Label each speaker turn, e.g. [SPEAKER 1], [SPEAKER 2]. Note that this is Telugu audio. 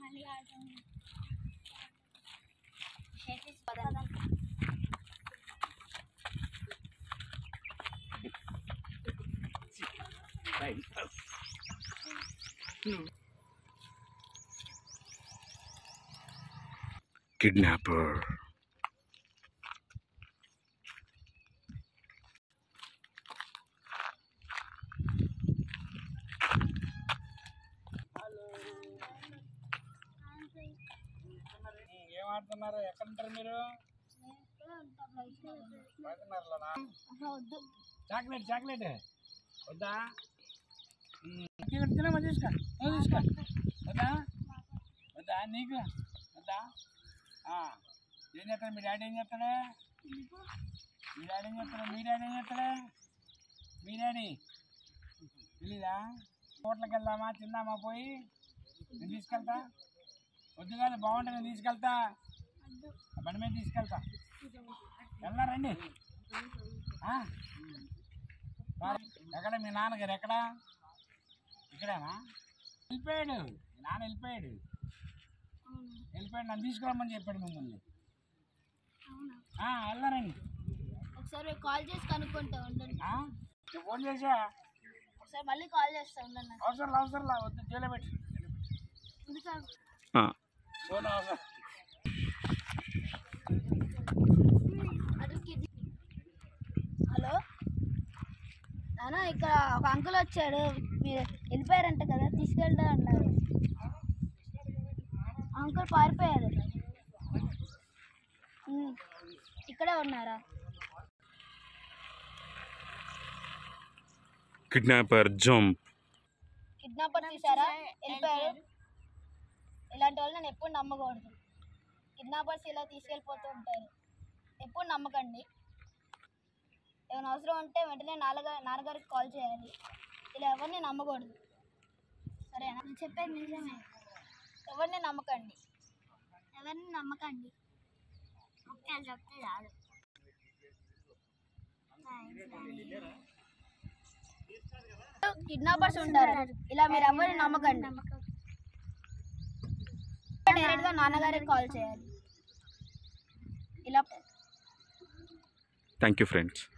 [SPEAKER 1] Kidnapper.
[SPEAKER 2] ఏం ఆడుతున్నారు ఎక్కడ ఉంటారు మీరు బయటన్నారులోనా?
[SPEAKER 3] వద్దు
[SPEAKER 2] చాక్లెట్ చాక్లెట్ వద్దా ఉమ్, ఇక్కడ తినమ్మా తీసుకో నువ్వు తీసుకో వద్దా వద్దా నీకు వద్దా ఆ, ఏం చేస్తాడు మీ డాడీ ఏం చేస్తాడు మీ డాడీ ఏం చేస్తాడు మీ డాడీ ఏం చేస్తాడు మీ డాడీ తెలీదా హోటల్కి వెళ్దామా తిందామా పోయి నేను తీసుకెళ్తా వద్దు కాదు బాగుంటుంది నేను తీసుకెళ్తా ఆ బండి మీద తీసుకెళ్తా వెళ్ళారండి ఆ? మరి ఎక్కడ మీ నాన్నగారు ఎక్కడ ఇక్కడేనా వెళ్ళిపోయాడు మీ నాన్న వెళ్ళిపోయాడు వెళ్ళిపోయాడు నన్ను తీసుకురమ్మని చెప్పాడు మిమ్మల్ని ఆ, వెళ్ళారండి
[SPEAKER 3] ఒకసారి కాల్ చేసి కనుక్కుంటా ఉండండి
[SPEAKER 2] ఆ? నువ్వు ఫోన్ చేసా
[SPEAKER 3] ఒకసారి మళ్ళీ కాల్ చేస్తా ఉండండి
[SPEAKER 2] అవసరం అవసరం లా వద్దు జైలు పెట్టి
[SPEAKER 3] ఉంది సార్
[SPEAKER 1] Ah.
[SPEAKER 2] ఫోన్ అవసరం
[SPEAKER 3] అటు కిడ్- హలో నాన్న ఇక్కడ ఒక అంకుల్ వచ్చాడు మీరు వెళ్ళిపోయారంట కదా తీసుకెళ్తా అన్నారు అంకుల్ పారిపోయారు ఉమ్, ఇక్కడే ఉన్నారా
[SPEAKER 1] Kidnapper jump.
[SPEAKER 3] కిడ్నాపర్ తీసారా వెళ్ళిపోయారు ఇలాంటి వాళ్ళు నేను ఎప్పుడు నమ్మకూడదు కిడ్నాపర్స్ ఇలా తీసుకెళ్ళిపోతూ ఉంటారు ఎప్పుడు నమ్మకండి ఏమైనా అవసరం ఉంటే వెంటనే నాన్నగా నాన్నగారికి కాల్ చేయాలి ఇలా ఎవరిని నమ్మకూడదు సరేనా నేను చెప్పేది నిజమే ఎవరిని నమ్మకండి ఎవరిని నమ్మకండి ఓకే చెప్తే చాలు కిడ్నాపర్స్ ఉంటారు ఇలా మీరు ఎవరిని నమ్మకండి డైరెక్ట్ గా నాన్నగారికి కాల్ చేయాలి ఇలా
[SPEAKER 1] Thank you, friends.